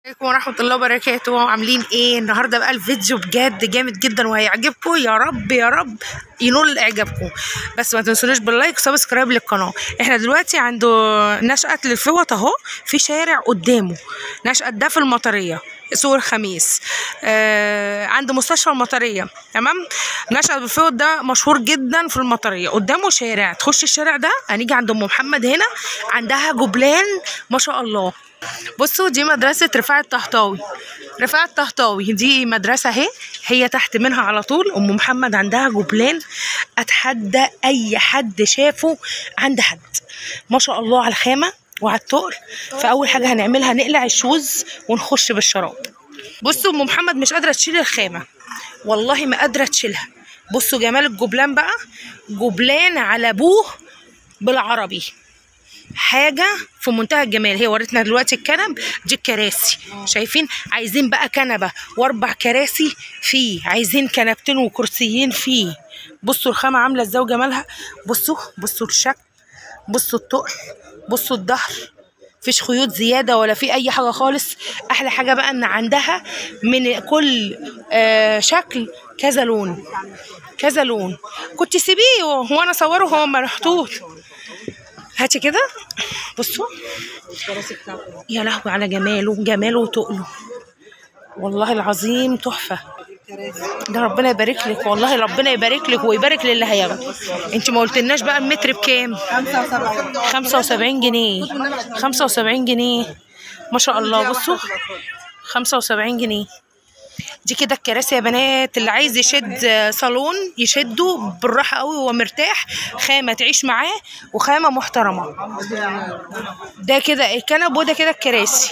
عليكم ورحمة الله وبركاته عاملين ايه النهاردة بقى الفيديو بجد جامد جدا وهيعجبكم يا رب يا رب ينول اعجابكم بس ما تنسونوش باللايك وسبسكرايب للقناة احنا دلوقتي عند نشأة للفوط اهو في شارع قدامه نشأة ده في المطرية سوق الخميس آه عند مستشفى المطرية تمام نشأة بالفوط ده مشهور جدا في المطرية قدامه شارع تخش الشارع ده هنيجي عند ام محمد هنا عندها جبلان ما شاء الله بصوا دي مدرسة رفاعة الطهطاوي رفاعة الطهطاوي دي مدرسة اهي هي تحت منها على طول أم محمد عندها جبلان أتحدى أي حد شافه عند حد ما شاء الله على الخامة وعلى التقل فأول حاجة هنعملها نقلع الشوز ونخش بالشراب بصوا أم محمد مش قادرة تشيل الخامة والله ما قادرة تشيلها بصوا جمال الجبلان بقى جبلان على أبوه بالعربي حاجه في منتهى الجمال هي ورتنا دلوقتي الكنب دي الكراسي شايفين عايزين بقى كنبه واربع كراسي فيه عايزين كنبتين وكرسيين فيه بصوا الخامه عامله ازاي وجمالها بصوا بصوا الشكل بصوا التقل بصوا الظهر مفيش خيوط زياده ولا في اي حاجه خالص احلى حاجه بقى ان عندها من كل آه شكل كذا لون كذا لون كنت سيبيه وانا اصوره هو محطوط هاتي كده بصوا يا لهوي على جماله جماله وتقله والله العظيم تحفه ده ربنا يبارك لك والله ربنا يبارك لك ويبارك للي هياخده انت ما قلتلناش بقى المتر بكام 75 جنيه 75 جنيه ما شاء الله بصوا 75 جنيه دي كده الكراسي يا بنات اللي عايز يشد صالون يشده بالراحه قوي وهو مرتاح خامه تعيش معاه وخامه محترمه ده كده الكنب وده كده الكراسي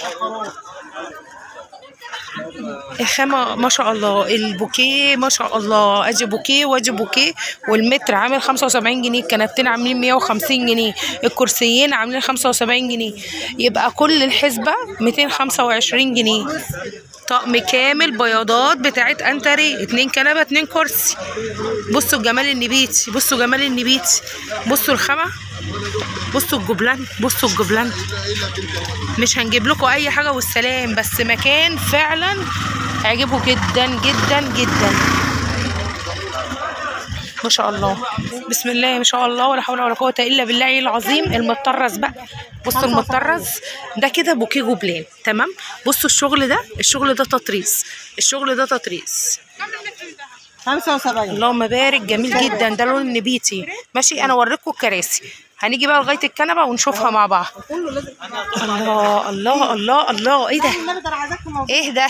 الخامة ما شاء الله البوكيه ما شاء الله ادي بوكيه وادي بوكيه والمتر عامل 75 جنيه الكنبتين عاملين 150 جنيه الكرسيين عاملين 75 جنيه يبقى كل الحسبة 225 جنيه طقم كامل بياضات بتاعت انتري اتنين كنبه اتنين كرسي بصوا جمال النبيتي بصوا جمال النبيتي بصوا الخامه بصوا الجبلان بصوا الجبلان مش هنجيب لكم اي حاجه والسلام بس مكان فعلا هيعجبه جدا جدا جدا ما شاء الله بسم الله ما شاء الله ولا حول ولا قوه الا بالله العظيم المطرز بقى بصوا المطرز ده كده بوكيه جبلان تمام بصوا الشغل ده الشغل ده تطريز الشغل ده تطريز 75 اللهم بارك جميل جدا ده لون النبيتي ماشي انا اوريكم الكراسي هنيجي بقى لغايه الكنبه ونشوفها مع بعض كله لازم الله الله الله الله ايه ده النبي ده انا عايزاكم موجود ايه ده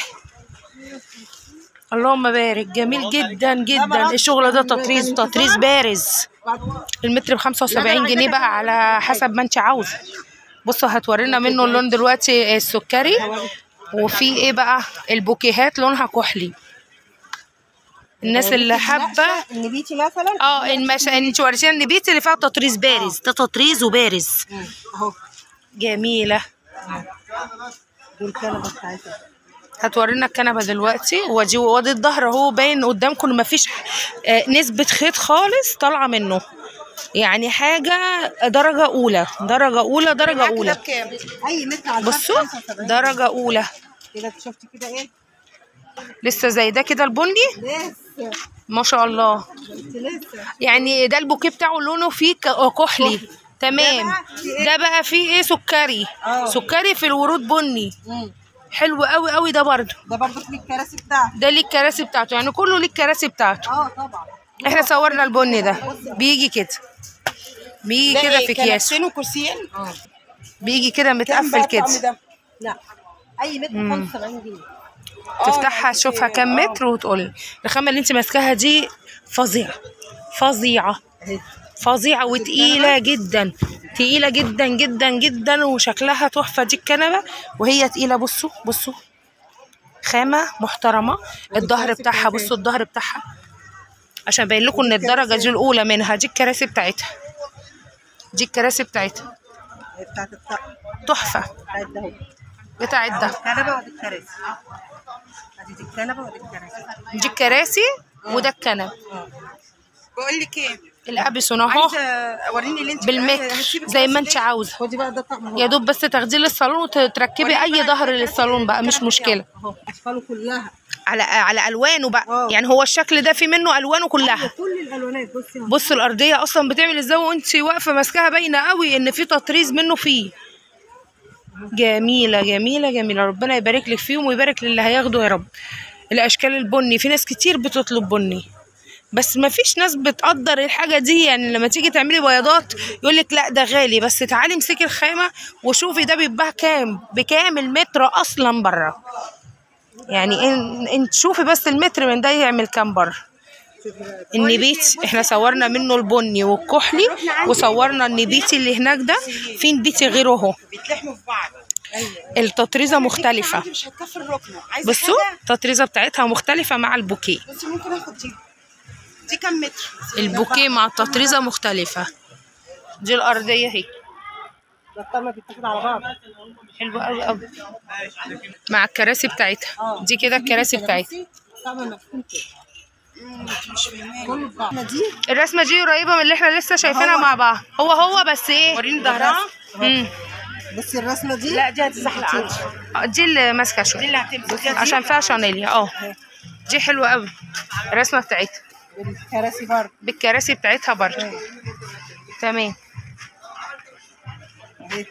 اللهم بارك جميل جدا جدا الشغل ده تطريز تطريز بارز المتر ب 75 جنيه بقى على حسب ما انت عاوزه بصوا هتورينا منه اللون دلوقتي السكري وفي ايه بقى البوكيهات لونها كحلي الناس اللي حابه النبيتي مثلا اه المش... انت وريتينا النبيتي اللي فيها تطريز بارز ده تطريز وبارز مم. اهو جميله دول كنبه بتاعتها هتورينا الكنبه دلوقتي وادي وادي الظهر اهو باين قدامكم إن مفيش آه، نسبه خيط خالص طالعه منه يعني حاجه درجه اولى درجه اولى درجه اولى بكام؟ اي متر على بصوا درجه اولى كده شفتي كده ايه؟ لسه زي ده كده البني لسه ما شاء الله انت لسه يعني ده البوكيه بتاعه لونه فيه ك- كحلي تمام ده بقى فيه ايه سكري آه. سكري في الورود بني مم. حلو قوي قوي ده برضه ده برضه في الكراسي بتاعته ده ليه الكراسي بتاعته يعني كله ليه الكراسي بتاعته اه طبعا احنا صورنا البني ده بيجي كده بيجي كده في اكياس كنبتين وكرسيين اه بيجي كده متقفل كده لا اي متر 75 جنيه تفتحها تشوفها كام متر وتقول الخامه اللي انت ماسكاها دي فظيعه فظيعه اهي فظيعه وتقيله جدا تقيله جدا جدا جدا وشكلها تحفه دي الكنبه وهي تقيله بصوا بصوا خامه محترمه الظهر بتاعها بصوا الظهر بتاعها عشان ابين لكم ان الدرجه دي الاولى منها دي الكراسي بتاعتها دي الكراسي بتاعتها هي بتاعت الطقم تحفه بتاعت ده اهو بتاعت ده الكنبه ودي الكراسي ادي الكنبه ودي الكراسي دي الكراسي وده الكنب اه بقول لك ايه الابيسون اهو عايزه وريني اللي انت بالمتر هتسيبي زي ما الكراسي انت دي؟ عاوزه خدي بقى ده طقم يا دوب بس تاخديه للصالون وتركبي اي ظهر للصالون بقى مش مشكله اهو اشكاله كلها على على الوانه بقى اه. يعني هو الشكل ده في منه الوانه كلها كل الالوانات بصي اهو بص الارضيه اصلا بتعمل ازاي وانت واقفه ماسكاها باينه قوي ان في تطريز منه فيه جميله جميله جميله ربنا يبارك لك فيهم ويبارك للي هياخده يا رب الاشكال البني في ناس كتير بتطلب بني بس ما فيش ناس بتقدر الحاجه دي يعني لما تيجي تعملي بياضات يقول لك لا ده غالي بس تعالي امسكي الخامه وشوفي ده بيتباع كام بكام المتر اصلا بره يعني ان انت شوفي بس المتر من ده يعمل كام بره النبيت احنا صورنا منه البني والكحلي وصورنا النبيتي اللي هناك ده في نبيتي غيره اهو بيتلحموا في بعض التطريزه مختلفه عندي مش هتكفي الركنه عايزه بصوا حاجة؟ التطريزه بتاعتها مختلفه مع البوكيه بس ممكن اخد دي دي كام متر البوكيه مع التطريزه مختلفه دي الارضيه اهي ده الطقم بيتاخد على بعض حلوه قوي قوي مع الكراسي بتاعتها دي كده الكراسي بتاعتها طقم مفتوح كده كله في بعض دي الرسمه دي قريبه من اللي احنا لسه شايفينها مع بعض هو هو بس ايه وريني ظهرها مم. بصي الرسمه دي لا دي هتزحلق عندي دي اللي ماسكه شويه دي اللي هتمسك عشان فيها شانيليا اه دي حلوه قوي الرسمه بتاعتها الكراسي برضه بالكراسي بتاعتها برضه تمام اهي.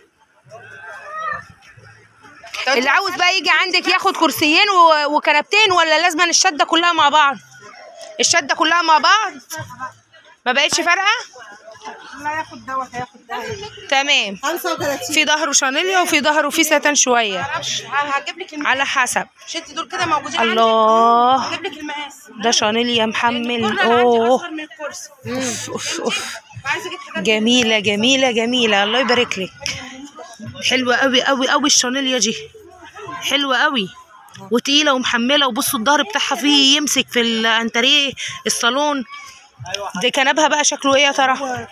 اللي عاوز بقى يجي عندك ياخد كرسيين و- وكنبتين ولا لازم الشده كلها مع بعض الشده كلها مع بعض ما بقتش فارقه لا ياخد دوت هياخد ده تمام 35 في ظهره شانيليا وفي ظهره في ساتان شويه معرفش هجيب لك المقاس على حسب شدي دول كده موجودين الله عندك هجيب لك المقاس ده شانيليا محمل الكورنر عندي اوه اصغر من الكرسي اوف اوف اوف عايزه اجيب حاجات جميلة جميلة جميلة الله يبارك لك حلوة قوي قوي قوي الشانيليا دي حلوة قوي وتقيلة ومحملة وبصوا الظهر بتاعها فيه يمسك في الانتريه الصالون دي كنبها بقى شكله ايه يا ترى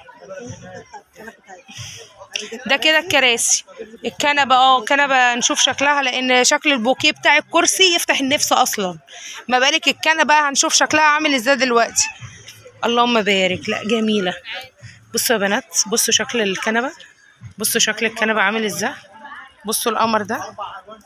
ده كده الكراسي الكنبة اه كنبة نشوف شكلها لان شكل البوكيه بتاع الكرسي يفتح النفس اصلا ما بالك الكنبة هنشوف شكلها عامل ازاي دلوقتي اللهم بارك لا جميلة بصوا يا بنات بصوا شكل الكنبة بصوا شكل الكنبة عامل ازاي بصوا القمر ده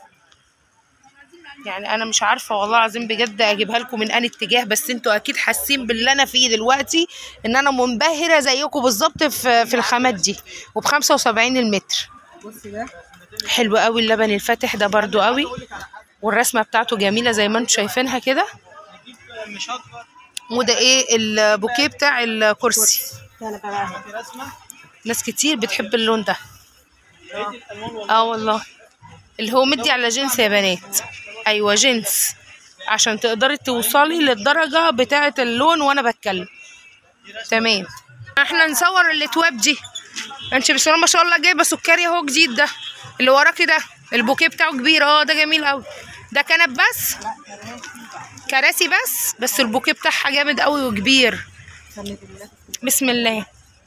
يعني انا مش عارفه والله العظيم بجد اجيبها لكم من انهي اتجاه بس انتوا اكيد حاسين باللي انا فيه دلوقتي ان انا منبهره زيكم بالظبط في في الخامات دي وب 75 المتر بصي ده حلو قوي اللبن الفاتح ده برضو قوي والرسمه بتاعته جميله زي ما انتم شايفينها كده وده ايه البوكيه بتاع الكرسي انا بقى ناس كتير بتحب اللون ده اه والله اللي هو مدي على جنس يا بنات ايوه جنس عشان تقدري توصلي للدرجه بتاعه اللون وانا بتكلم تمام احنا نصور الاتواب دي انت بسم الله ما شاء الله جايبه سكري اهو جديد ده اللي وراكي ده البوكيه بتاعه كبير اه ده جميل قوي ده كنب بس كراسي بس بس البوكيه بتاعها جامد قوي وكبير بسم الله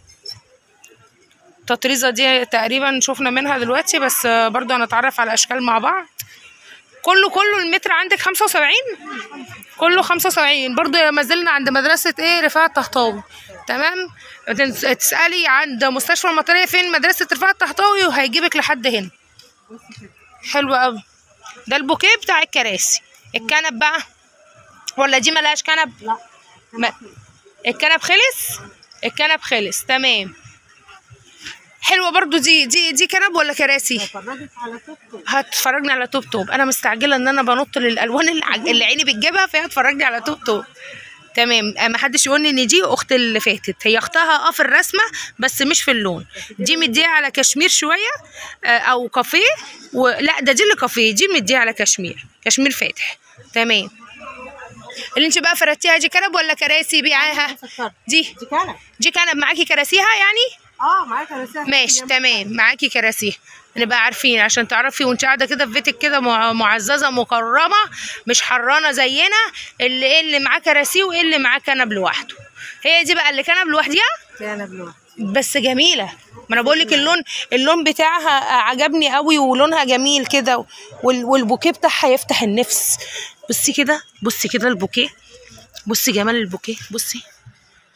التطريزه دي تقريبا شفنا منها دلوقتي بس آه، برضو هنتعرف على اشكال مع بعض كله كله المتر عندك 75 كله 75 برضو ما زلنا عند مدرسة ايه رفاعة الطهطاوي تمام تنس- تسألي عند مستشفى المطرية فين مدرسة رفاعة الطهطاوي وهيجيبك لحد هنا حلو قوي ده البوكيه بتاع الكراسي الكنب بقى ولا دي ملهاش كنب لا ما الكنب خلص الكنب خلص تمام حلوه برضو دي دي دي كنب ولا كراسي فرجت على توك توك هتفرجني على توب توب انا مستعجله ان انا بنط للالوان اللي, ع- اللي عيني بتجيبها فهي هتفرجني على توب توب تمام آه، ما حدش يقول لي ان دي اخت اللي فاتت هي اختها اه في الرسمه بس مش في اللون دي مديها على كشمير شويه آه، او كافيه ولا ده دي اللي كافيه دي مديها على كشمير كشمير فاتح تمام اللي انت بقى فردتيها دي كنب ولا كراسي بيعاها فكرت دي دي كانت دي كنب معاكي كراسيها يعني اه معايا كراسي ماشي تمام معاكي كراسي نبقى عارفين عشان تعرفي وانت قاعده كده في بيتك كده مع- معززه مكرمه مش حرانه زينا اللي ايه اللي معاه كراسي وايه اللي معاه كنب لوحده هي دي بقى اللي كنب لوحديها كانت لوحدها بس جميله ما انا بقول لك اللون اللون بتاعها عجبني قوي ولونها جميل كده وال- والبوكيه بتاعها يفتح النفس بصي كده بصي كده البوكيه بصي جمال البوكيه بصي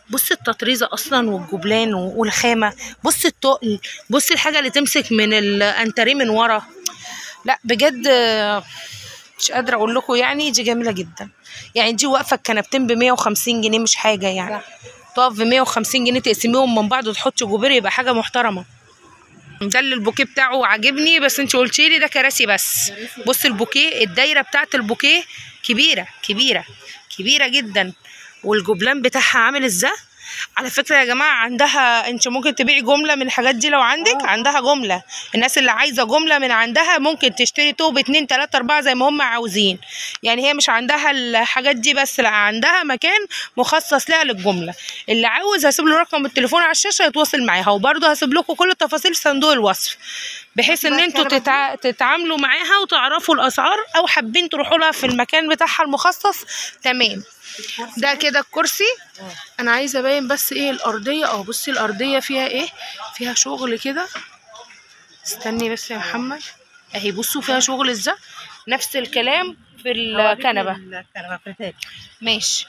بص التطريزه اصلا والجبلان و- والخامه بص التقل بص الحاجه اللي تمسك من الانتريه من ورا لا بجد آه، مش قادره اقول لكم يعني دي جميله جدا يعني دي واقفه الكنبتين ب 150 جنيه مش حاجه يعني تقف ب 150 جنيه تقسميهم من بعض وتحطي جوبير يبقى حاجه محترمه ده اللي البوكيه بتاعه عاجبني بس انت قلتي لي ده كراسي بس بص البوكيه الدايره بتاعت البوكيه كبيره كبيره كبيره جدا والجبلان بتاعها عامل ازاي على فكره يا جماعه عندها انت ممكن تبيعي جمله من الحاجات دي لو عندك عندها جمله الناس اللي عايزه جمله من عندها ممكن تشتري توب اتنين تلاته اربعه زي ما هم عاوزين يعني هي مش عندها الحاجات دي بس لا عندها مكان مخصص لها للجمله اللي عاوز هسيب له رقم التليفون على الشاشه يتواصل معاها وبرضه هسيب لكم كل التفاصيل في صندوق الوصف بحيث ان انتوا تتع... تتعاملوا معاها وتعرفوا الاسعار او حابين تروحوا لها في المكان بتاعها المخصص تمام ده كده الكرسي انا عايزه ابين بس ايه الارضيه اه بصي الارضيه فيها ايه فيها شغل كده استني بس يا محمد اهي بصوا فيها شغل ازاي نفس الكلام في الكنبه الكنبه فريتات ماشي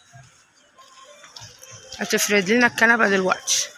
هتفرد لنا الكنبه دلوقتي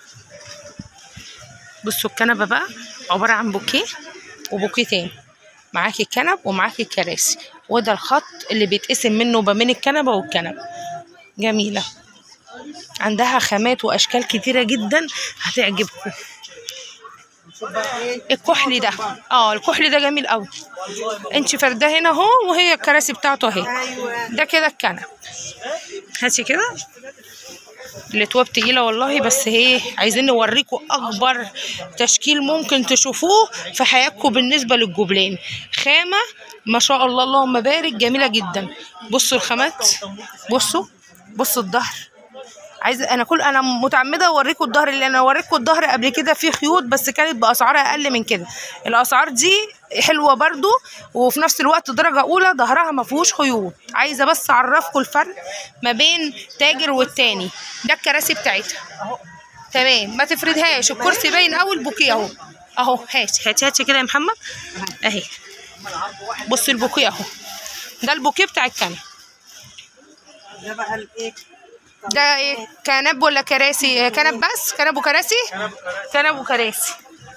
بصوا الكنبه بقى عباره عن بوكيه وبوكيه تاني معاكي الكنب ومعاكي الكراسي وده الخط اللي بيتقسم منه ما بين الكنبه والكنبه جميله عندها خامات واشكال كتيره جدا هتعجبكم نشوف بقى ايه الكحلي ده اه الكحلي ده جميل قوي انت فرداه هنا اهو وهي الكراسي بتاعته اهي ايوه ده كده الكنب هاتي كده الاتواب تقيله والله بس هي عايزين نوريكم اكبر تشكيل ممكن تشوفوه في حياتكم بالنسبه للجبلان خامه ما شاء الله اللهم بارك جميله جدا بصوا الخامات بصوا بصوا الظهر عايزه انا كل انا متعمده اوريكم الظهر اللي انا اوريكم الظهر قبل كده فيه خيوط بس كانت باسعار اقل من كده الاسعار دي حلوه برضو وفي نفس الوقت درجه اولى ظهرها ما فيهوش خيوط عايزه بس اعرفكم الفرق ما بين تاجر والتاني ده الكراسي بتاعتها تمام ما تفردهاش الكرسي باين قوي البوكيه اهو اهو هاتي هاتي هاتي كده يا محمد اهي بصي البوكيه اهو ده البوكيه بتاع الكنب ده بقى الايه ده ايه كنب ولا كراسي كنب بس كنب وكراسي كنب وكراسي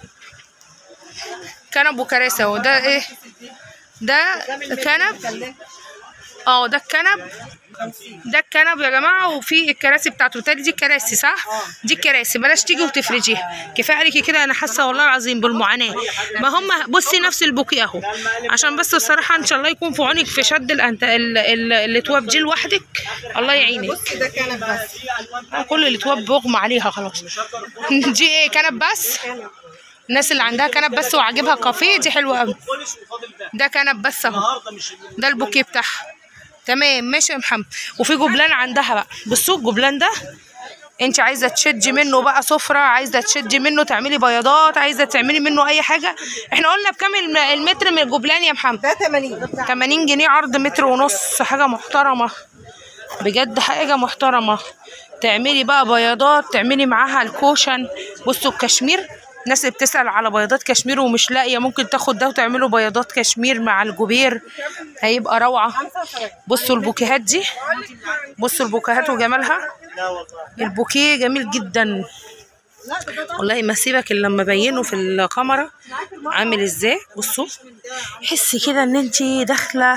كنب وكراسي اهو ده ايه ده كنب اه ده الكنب ده الكنب يا جماعه وفي الكراسي بتاعته بالتالي دي الكراسي صح دي الكراسي بلاش تيجي وتفرجيها كفايه عليكي كده انا حاسه والله العظيم بالمعاناه ما هم بصي نفس البوكيه اهو عشان بس الصراحه ان شاء الله يكون في عونك في شد الانت ال- ال- الاتواب دي لوحدك الله يعينك بصي ده كنب بس كل الاتواب بيغمى عليها خلاص دي ايه كنب بس الناس اللي عندها كنب بس وعاجبها كافيه دي حلوه قوي ده كنب بس اهو ده البوكيه بتاعها تمام ماشي يا محمد وفي جبلان عندها بقى بصوا الجبلان ده انت عايزه تشدي منه بقى سفره عايزه تشدي منه تعملي بياضات عايزه تعملي منه اي حاجه احنا قلنا بكام الم- المتر من الجبلان يا محمد ده 80 80 جنيه عرض متر ونص حاجة محترمة بجد حاجة محترمة تعملي بقى بياضات تعملي معاها الكوشن بصوا الكشمير الناس اللي بتسأل على بياضات كشمير ومش لاقية ممكن تاخد ده وتعملوا بياضات كشمير مع الجبير هيبقى روعة بصوا البوكيهات دي بصوا البوكيهات وجمالها البوكيه جميل جدا والله ما سيبك الا لما ابينه في الكاميرا عامل ازاي بصوا حسي كده ان انت داخله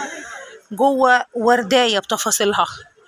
جوه وردايه بتفاصيلها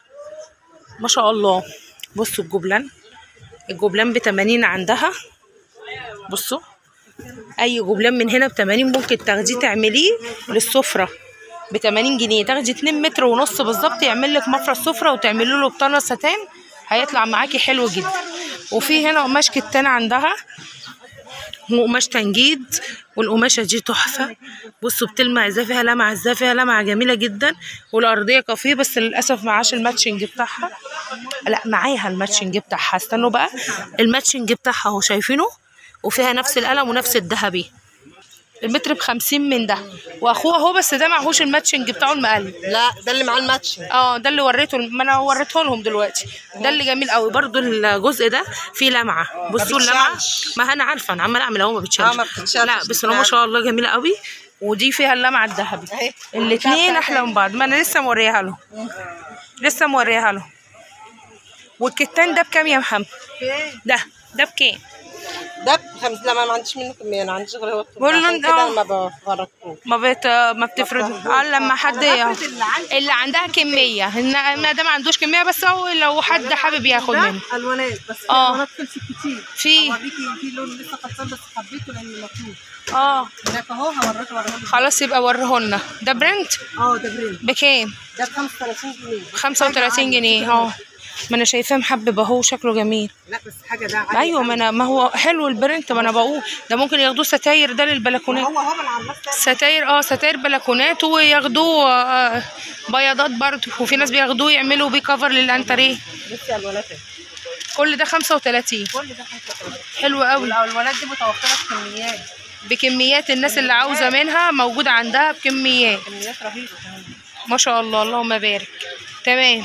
ما شاء الله بصوا الجبلان الجبلان ب 80 عندها بصوا اي جبلان من هنا ب 80 ممكن تاخديه تعمليه للسفره ب 80 جنيه تاخدي 2 متر ونص بالظبط يعمل لك مفرش سفره وتعملي له بطانه ستان هيطلع معاكي حلو جدا وفي هنا قماش كتان عندها وقماش تنجيد والقماشه دي تحفه بصوا بتلمع ازاي فيها لمعه ازاي فيها لمعه جميله جدا والارضيه كافيه بس للاسف معاش الماتشنج بتاعها لا معاها الماتشنج بتاعها استنوا بقى الماتشنج بتاعها اهو شايفينه وفيها نفس القلم ونفس الذهبي المتر بخمسين من ده واخوه اهو بس ده معهوش الماتشنج بتاعه المقلب لا ده اللي مع الماتش اه ده اللي وريته ما انا وريته لهم دلوقتي ده اللي جميل قوي برضو الجزء ده فيه لمعه بصوا اللمعه بتشالش. ما انا عارفه انا عماله اعمل اهو ما بتشالش آه، ما بتتشالش، لا بس هو ما شاء الله جميله قوي ودي فيها اللمعه الذهبي اهي. الاثنين بتاعتها احلى من بعض ما انا لسه موريها له لسه موريها له والكتان ده بكام يا محمد فين؟ ده ده بكام ده بخمس لا ما عنديش منه كمية انا عنديش غير هو الطب. بقول له عشان إن- كده آه. ما بفرقوش ما بت ما بتفرض اه لما حد أنا بفرض اللي عندي. اللي عندها كميه إن- ما ده ما عندوش كميه بس هو لو حد حابب ياخد منه ده الوانات بس في آه. الوانات خلصت كتير في هوريكي في لون لسه خلصان بس حبيته لانه مطلوب اه هناك اهو هوريك وريهولك خلاص يبقى وريهولنا ده برنت اه ده بريل بكام ده ب 35 جنيه 35 جنيه اه ما انا شايفاه محبب اهو شكله جميل لا بس حاجه ده عالي ايوه ما انا ما هو حلو البرنت ما انا بقول ده ممكن ياخدوه ستاير ده للبلكونات هو هو من على الناس ستاير اه ستاير بلكونات وياخدوه آه، بياضات برضه وفي ناس بياخدوه يعملوا بيه كفر للانتريه بصي الوانات اهي. كل ده 35 كل ده 35 حلو قوي الالوانات دي متوفره في كميات بكميات الناس اللي عاوزه منها موجوده عندها بكميات كميات رهيبه كمان ما شاء الله اللهم بارك تمام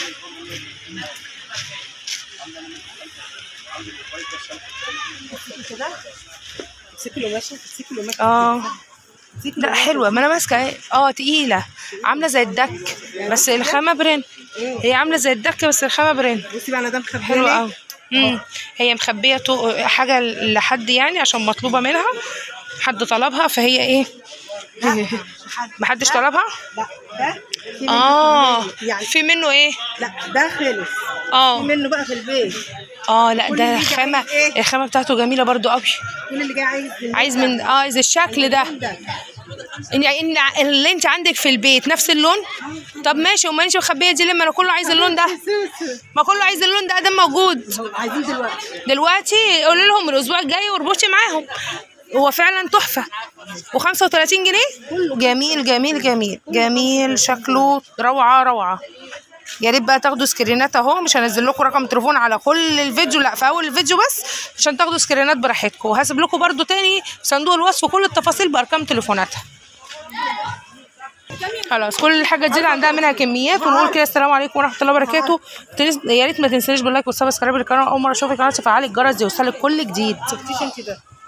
بصي كده امسكي له ماشي امسكي له ماشي اه امسكي له لا ماشي. حلوه ما انا ماسكه اهي. اه تقيله عامله زي الدك بس الخامه برن هي عامله زي الدك بس الخامه برن بصي بقى انا ده مخبيه حلوه ليه؟ قوي امم هي مخبيه تو- حاجه لحد يعني عشان مطلوبه منها حد طلبها فهي ايه محدش طلبها لا ده في منه اه كمية. يعني في منه ايه لا ده خلص في اه منه بقى في البيت اه لا كل ده اللي جاي الخامه عايز إيه؟ الخامه بتاعته جميله برضو قوي كل اللي جاي عايز عايز من اه عايز الشكل ده ده ان ان اللي انت عندك في البيت نفس اللون طب ماشي وما انت مخبيه دي ليه ما انا كله عايز اللون ده ما كله عايز اللون ده ده موجود عايزين دلوقتي دلوقتي قولوا لهم الاسبوع الجاي واربطي معاهم هو فعلا تحفه و35 جنيه جميل جميل جميل جميل شكله روعه روعه يا ريت بقى تاخدوا سكرينات اهو مش هنزل لكم رقم تليفون على كل الفيديو لا في اول الفيديو بس عشان تاخدوا سكرينات براحتكم وهسيب لكم برده تاني في صندوق الوصف كل التفاصيل بارقام تليفوناتها خلاص كل الحاجات دي اللي عندها منها كميات ونقول كده السلام عليكم ورحمه الله وبركاته تنس- يا ريت ما تنسونيش باللايك والسبسكرايب للقناه اول مره اشوفك قناه تفعلي الجرس يوصلك كل جديد شفتيش انت ده